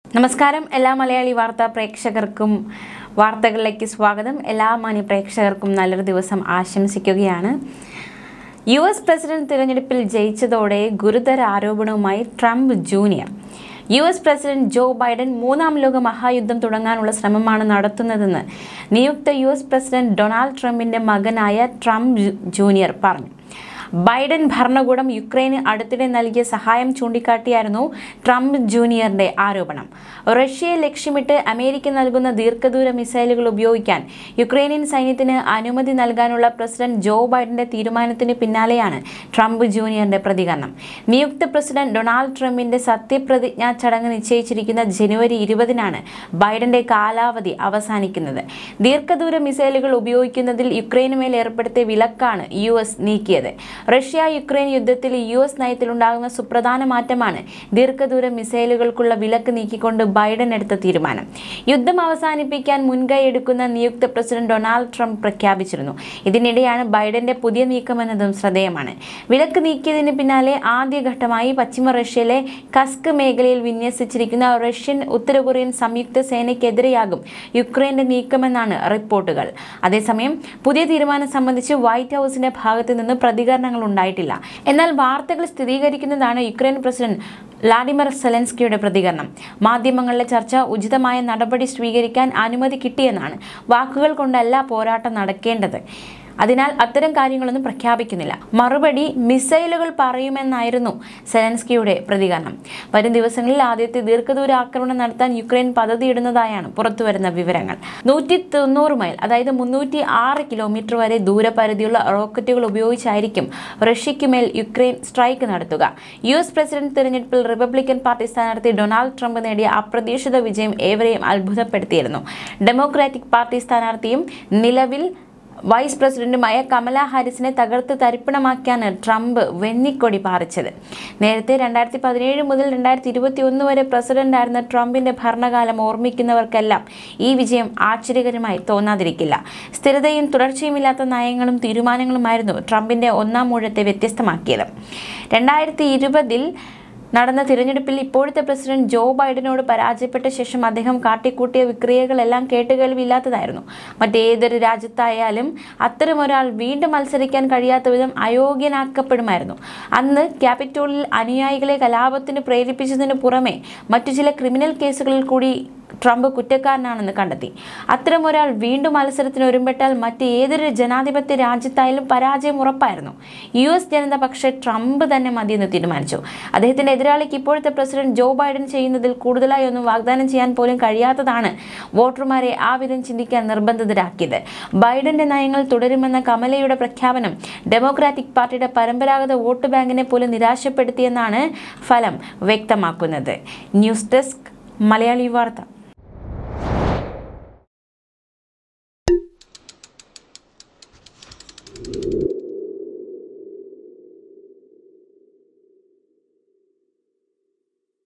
നമസ്കാരം എല്ലാ മലയാളി വാർത്താ പ്രേക്ഷകർക്കും വാർത്തകളിലേക്ക് സ്വാഗതം എല്ലാ മാന്യ പ്രേക്ഷകർക്കും നല്ലൊരു ദിവസം ആശംസിക്കുകയാണ് യു എസ് പ്രസിഡന്റ് തിരഞ്ഞെടുപ്പിൽ ജയിച്ചതോടെ ഗുരുതര ആരോപണവുമായി Trump junior U S president Joe Biden മൂന്നാം ലോക മഹായുദ്ധം തുടങ്ങാനുള്ള ശ്രമമാണ് നടത്തുന്നതെന്ന് നിയുക്ത യു എസ് പ്രസിഡന്റ് ഡൊണാൾഡ് ട്രംപിന്റെ മകനായ ട്രംപ് ജൂനിയർ പറഞ്ഞു ബൈഡൻ ഭരണകൂടം യുക്രൈന് അടുത്തിടെ നൽകിയ സഹായം ചൂണ്ടിക്കാട്ടിയായിരുന്നു ട്രംപ് ജൂനിയറിന്റെ ആരോപണം റഷ്യയെ ലക്ഷ്യമിട്ട് അമേരിക്ക നൽകുന്ന ദീർഘദൂര മിസൈലുകൾ ഉപയോഗിക്കാൻ യുക്രൈനിയൻ സൈന്യത്തിന് അനുമതി നൽകാനുള്ള പ്രസിഡന്റ് ജോ ബൈഡന്റെ തീരുമാനത്തിന് പിന്നാലെയാണ് ട്രംപ് ജൂനിയറിന്റെ പ്രതികരണം നിയുക്ത പ്രസിഡന്റ് ഡൊണാൾഡ് ട്രംപിന്റെ സത്യപ്രതിജ്ഞാ ചടങ്ങ് നിശ്ചയിച്ചിരിക്കുന്ന ജനുവരി ഇരുപതിനാണ് ബൈഡന്റെ കാലാവധി അവസാനിക്കുന്നത് ദീർഘദൂര മിസൈലുകൾ ഉപയോഗിക്കുന്നതിൽ യുക്രൈനുമേൽ ഏർപ്പെടുത്തിയ വിലക്കാണ് യു എസ് നീക്കിയത് റഷ്യ യുക്രൈൻ യുദ്ധത്തിൽ യു എസ് നയത്തിലുണ്ടാകുന്ന സുപ്രധാന മാറ്റമാണ് ദീർഘദൂര മിസൈലുകൾക്കുള്ള വിലക്ക് നീക്കിക്കൊണ്ട് ബൈഡൻ എടുത്ത തീരുമാനം യുദ്ധം അവസാനിപ്പിക്കാൻ മുൻകൈ എടുക്കുന്ന നിയുക്ത പ്രസിഡന്റ് ഡൊണാൾഡ് ട്രംപ് പ്രഖ്യാപിച്ചിരുന്നു ഇതിനിടെയാണ് ബൈഡന്റെ പുതിയ നീക്കമെന്നതും ശ്രദ്ധേയമാണ് വിലക്ക് നീക്കിയതിന് പിന്നാലെ ആദ്യഘട്ടമായി പശ്ചിമ റഷ്യയിലെ കസ്ക് മേഖലയിൽ വിന്യസിച്ചിരിക്കുന്ന റഷ്യൻ ഉത്തര കൊറിയൻ സംയുക്ത സേനയ്ക്കെതിരെയാകും യുക്രൈന്റെ നീക്കമെന്നാണ് റിപ്പോർട്ടുകൾ അതേസമയം പുതിയ തീരുമാനം സംബന്ധിച്ച് വൈറ്റ് ഹൗസിന്റെ ഭാഗത്തു നിന്ന് പ്രതികരണങ്ങൾ ഉണ്ടായിട്ടില്ല എന്നാൽ വാർത്തകൾ സ്ഥിരീകരിക്കുന്നതാണ് യുക്രൈൻ പ്രസിഡന്റ് വ്ളാഡിമിർ സെലൻസ്കിയുടെ പ്രതികരണം മാധ്യമങ്ങളിലെ ചർച്ച ഉചിതമായ നടപടി സ്വീകരിക്കാൻ അനുമതി കിട്ടിയെന്നാണ് വാക്കുകൾ കൊണ്ടല്ല പോരാട്ടം നടക്കേണ്ടത് അതിനാൽ അത്തരം കാര്യങ്ങളൊന്നും പ്രഖ്യാപിക്കുന്നില്ല മറുപടി മിസൈലുകൾ പറയുമെന്നായിരുന്നു സെലൻസ്കിയുടെ പ്രതികരണം വരും ദിവസങ്ങളിൽ ആദ്യത്തെ ദീർഘദൂര ആക്രമണം നടത്താൻ യുക്രൈൻ പദ്ധതിയിടുന്നതായാണ് പുറത്തുവരുന്ന വിവരങ്ങൾ നൂറ്റി തൊണ്ണൂറ് മൈൽ അതായത് മുന്നൂറ്റി ആറ് കിലോമീറ്റർ വരെ ദൂരപരിധിയുള്ള റോക്കറ്റുകൾ ഉപയോഗിച്ചായിരിക്കും റഷ്യയ്ക്കുമേൽ യുക്രൈൻ സ്ട്രൈക്ക് നടത്തുക യു എസ് പ്രസിഡന്റ് തിരഞ്ഞെടുപ്പിൽ റിപ്പബ്ലിക്കൻ പാർട്ടി സ്ഥാനാർത്ഥി ഡൊണാൾഡ് ട്രംപ് നേടിയ അപ്രതീക്ഷിത വിജയം ഏവരെയും അത്ഭുതപ്പെടുത്തിയിരുന്നു ഡെമോക്രാറ്റിക് പാർട്ടി സ്ഥാനാർത്ഥിയും നിലവിൽ വൈസ് പ്രസിഡന്റുമായ കമല ഹാരിസിനെ തകർത്ത് തരിപ്പണമാക്കിയാണ് ട്രംപ് വെന്നിക്കൊടി പാറിച്ചത് നേരത്തെ രണ്ടായിരത്തി പതിനേഴ് മുതൽ രണ്ടായിരത്തി ഇരുപത്തി ഒന്ന് വരെ പ്രസിഡന്റായിരുന്ന ട്രംപിന്റെ ഭരണകാലം ഓർമ്മിക്കുന്നവർക്കെല്ലാം ഈ വിജയം ആശ്ചര്യകരമായി തോന്നാതിരിക്കില്ല സ്ഥിരതയും തുടർച്ചയുമില്ലാത്ത നയങ്ങളും തീരുമാനങ്ങളുമായിരുന്നു ട്രംപിന്റെ ഒന്നാം ഊഴത്തെ വ്യത്യസ്തമാക്കിയത് രണ്ടായിരത്തി ഇരുപതിൽ നടന്ന തിരഞ്ഞെടുപ്പിൽ ഇപ്പോഴത്തെ പ്രസിഡന്റ് ജോ ബൈഡനോട് പരാജയപ്പെട്ട ശേഷം അദ്ദേഹം കാട്ടിക്കൂട്ടിയ വിക്രിയകളെല്ലാം കേട്ടുകേൾവില്ലാത്തതായിരുന്നു മറ്റേതൊരു രാജ്യത്തായാലും അത്തരമൊരാൾ വീണ്ടും മത്സരിക്കാൻ കഴിയാത്ത വിധം അയോഗ്യനാക്കപ്പെടുമായിരുന്നു അന്ന് ക്യാപിറ്റോളിൽ അനുയായികളെ കലാപത്തിന് പ്രേരിപ്പിച്ചതിന് പുറമെ മറ്റു ചില ക്രിമിനൽ കേസുകളിൽ കൂടി ട്രംപ് കുറ്റക്കാരനാണെന്ന് കണ്ടെത്തി അത്തരമൊരാൾ വീണ്ടും മത്സരത്തിന് ഒരുമ്പെട്ടാൽ മറ്റ് ഏതൊരു ജനാധിപത്യ രാജ്യത്തായാലും പരാജയം ഉറപ്പായിരുന്നു യു എസ് ജനത പക്ഷേ ട്രംപ് തന്നെ മതിയെന്ന് തീരുമാനിച്ചു അദ്ദേഹത്തിന്റെ എതിരാളിക്ക് ഇപ്പോഴത്തെ പ്രസിഡന്റ് ജോ ബൈഡൻ ചെയ്യുന്നതിൽ കൂടുതലായി ഒന്നും വാഗ്ദാനം ചെയ്യാൻ പോലും കഴിയാത്തതാണ് വോട്ടർമാരെ ആ വിധം ചിന്തിക്കാൻ നിർബന്ധിതരാക്കിയത് ബൈഡന്റെ നയങ്ങൾ തുടരുമെന്ന കമലയുടെ പ്രഖ്യാപനം ഡെമോക്രാറ്റിക് പാർട്ടിയുടെ പരമ്പരാഗത വോട്ട് ബാങ്കിനെ പോലും നിരാശപ്പെടുത്തിയെന്നാണ് ഫലം വ്യക്തമാക്കുന്നത് ന്യൂസ് ഡെസ്ക് മലയാളി വാർത്ത